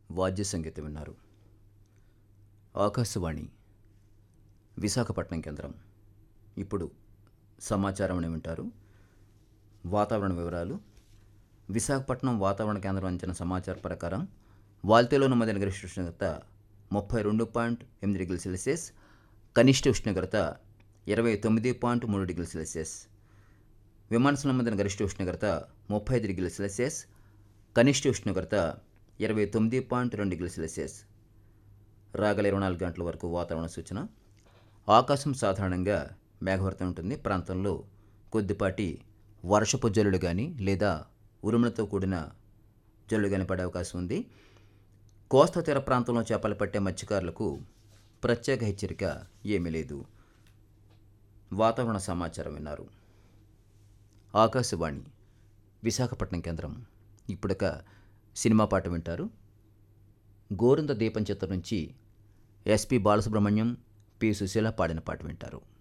వాద్య సంగీతం విన్నారు ఆకాశవాణి విశాఖపట్నం కేంద్రం ఇప్పుడు సమాచారం అని వింటారు వాతావరణ వివరాలు విశాఖపట్నం వాతావరణ కేంద్రం అందించిన సమాచారం ప్రకారం వాల్తేలో నమోదైన గరిష్ట ఉష్ణోగ్రత ముప్పై రెండు పాయింట్ ఎనిమిది డిగ్రీల సెల్సియస్ కనిష్ట ఉష్ణోగ్రత ఇరవై తొమ్మిది పాయింట్ మూడు డిగ్రీల సెల్సియస్ విమానాశ్రయం నమోదైన గరిష్ట ఉష్ణోగ్రత ముప్పై ఐదు డిగ్రీల సెల్సియస్ కనిష్ట ఉష్ణోగ్రత ఇరవై తొమ్మిది పాయింట్ రెండు డిగ్రీల సెల్సియస్ రాగల ఇరవై నాలుగు గంటల వరకు వాతావరణ సూచన ఆకాశం సాధారణంగా మేఘవర్తం ఉంటుంది ప్రాంతంలో కొద్దిపాటి వర్షపు జల్లులు కానీ లేదా ఉరుములతో కూడిన జల్లులు కానీ పడే అవకాశం ఉంది కోస్తా తీర ప్రాంతంలో చేపలు పట్టే మత్స్యకారులకు ప్రత్యేక హెచ్చరిక ఏమీ లేదు వాతావరణ సమాచారం విన్నారు ఆకాశవాణి విశాఖపట్నం కేంద్రం ఇప్పుడొక సినిమా పాట వింటారు గోరింద దీపం చిత్రం నుంచి ఎస్పి బాలసుబ్రహ్మణ్యం పి సుశీల పాడిన పాట వింటారు